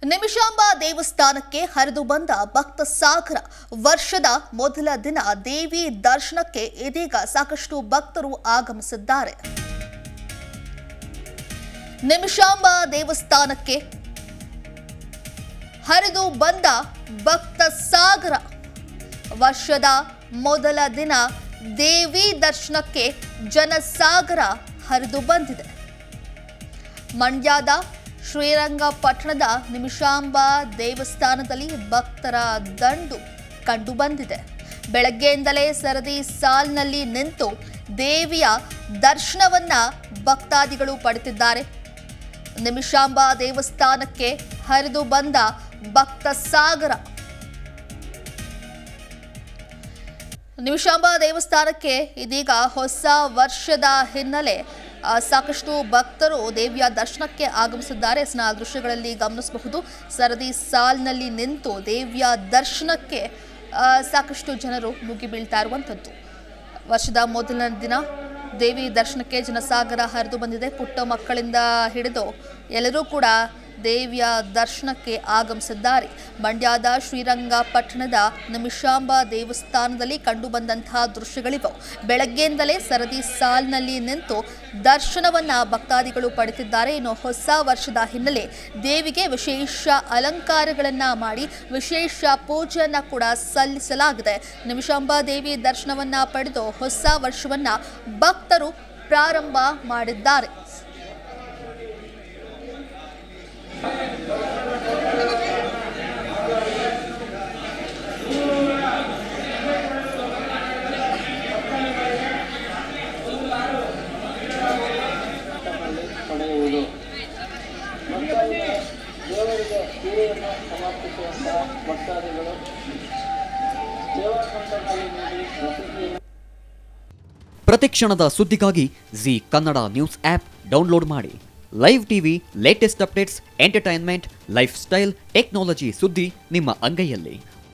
ನಿಮಿಷಾಂಬ ದೇವಸ್ಥಾನಕ್ಕೆ ಹರಿದು ಬಂದ ಭಕ್ತ ಸಾಗರ ವರ್ಷದ ಮೊದಲ ದಿನ ದೇವಿ ದರ್ಶನಕ್ಕೆ ಇದೀಗ ಸಾಕಷ್ಟು ಭಕ್ತರು ಆಗಮಿಸಿದ್ದಾರೆ ನಿಮಿಷಾಂಬ ದೇವಸ್ಥಾನಕ್ಕೆ ಹರಿದು ಬಂದ ಭಕ್ತ ಸಾಗರ ವರ್ಷದ ಮೊದಲ ದಿನ ದೇವಿ ದರ್ಶನಕ್ಕೆ ಜನಸಾಗರ ಹರಿದು ಬಂದಿದೆ ಮಂಡ್ಯದ ಶ್ರೀರಂಗಪಟ್ಟಣದ ನಿಮಿಷಾಂಬ ದೇವಸ್ಥಾನದಲ್ಲಿ ಭಕ್ತರ ದಂಡು ಕಂಡು ಬಂದಿದೆ ಬೆಳಗ್ಗೆಯಿಂದಲೇ ಸರದಿ ಸಾಲಿನಲ್ಲಿ ನಿಂತು ದೇವಿಯ ದರ್ಶನವನ್ನ ಭಕ್ತಾದಿಗಳು ಪಡೆದಿದ್ದಾರೆ ನಿಮಿಷಾಂಬ ದೇವಸ್ಥಾನಕ್ಕೆ ಹರಿದು ಬಂದ ಭಕ್ತ ಸಾಗರ ನಿಮಿಷಾಂಬ ದೇವಸ್ಥಾನಕ್ಕೆ ಇದೀಗ ಹೊಸ ವರ್ಷದ ಹಿನ್ನೆಲೆ ಆ, ಸಾಕಷ್ಟು ಭಕ್ತರು ದೇವಿಯ ದರ್ಶನಕ್ಕೆ ಆಗಮಿಸಿದ್ದಾರೆ ಸ್ನ ದೃಶ್ಯಗಳಲ್ಲಿ ಗಮನಿಸಬಹುದು ಸರದಿ ಸಾಲಿನಲ್ಲಿ ನಿಂತು ದೇವಿಯ ದರ್ಶನಕ್ಕೆ ಆ, ಸಾಕಷ್ಟು ಜನರು ಮುಗಿಬೀಳ್ತಾ ಇರುವಂಥದ್ದು ವರ್ಷದ ಮೊದಲನೇ ದಿನ ದೇವಿ ದರ್ಶನಕ್ಕೆ ಜನಸಾಗರ ಹರಿದು ಬಂದಿದೆ ಪುಟ್ಟ ಮಕ್ಕಳಿಂದ ಹಿಡಿದು ಎಲ್ಲರೂ ಕೂಡ ದೇವಿಯ ದರ್ಶನಕ್ಕೆ ಆಗಮಿಸಿದ್ದಾರೆ ಮಂಡ್ಯದ ಶ್ರೀರಂಗಪಟ್ಟಣದ ನಿಮಿಷಾಂಬ ದೇವಸ್ಥಾನದಲ್ಲಿ ಕಂಡುಬಂದಂತಹ ದೃಶ್ಯಗಳಿವು ಬೆಳಗ್ಗೆಯಿಂದಲೇ ಸರದಿ ಸಾಲಿನಲ್ಲಿ ನಿಂತು ದರ್ಶನವನ್ನ ಭಕ್ತಾದಿಗಳು ಪಡೆದಿದ್ದಾರೆ ಇನ್ನು ಹೊಸ ವರ್ಷದ ಹಿನ್ನೆಲೆ ದೇವಿಗೆ ವಿಶೇಷ ಅಲಂಕಾರಗಳನ್ನ ಮಾಡಿ ವಿಶೇಷ ಪೂಜೆಯನ್ನ ಕೂಡ ಸಲ್ಲಿಸಲಾಗಿದೆ ನಿಮಿಷಾಂಬ ದೇವಿ ದರ್ಶನವನ್ನ ಪಡೆದು ಹೊಸ ವರ್ಷವನ್ನ ಭಕ್ತರು ಪ್ರಾರಂಭ ಮಾಡಿದ್ದಾರೆ ಪಡೆಯುವುದು ಭಕ್ತಾದಿಗಳು ದೇವರಿಗೆ ಸೀರೆಯನ್ನು ಸಮರ್ಪಿಸುವಂತ ಭಕ್ತಾದಿಗಳು ಸೇವಾ ಸಂಘದಲ್ಲಿ ನೀಡಿ ಪ್ರಸಿದ್ಧಿಯನ್ನು ಪ್ರತಿಕ್ಷಣದ ಸುದ್ದಿಗಾಗಿ Zee Kannada news app download ಮಾಡಿ live TV latest updates entertainment lifestyle technology ಸುದ್ದಿ ನಿಮ್ಮ ಅಂಗೈಯಲ್ಲಿ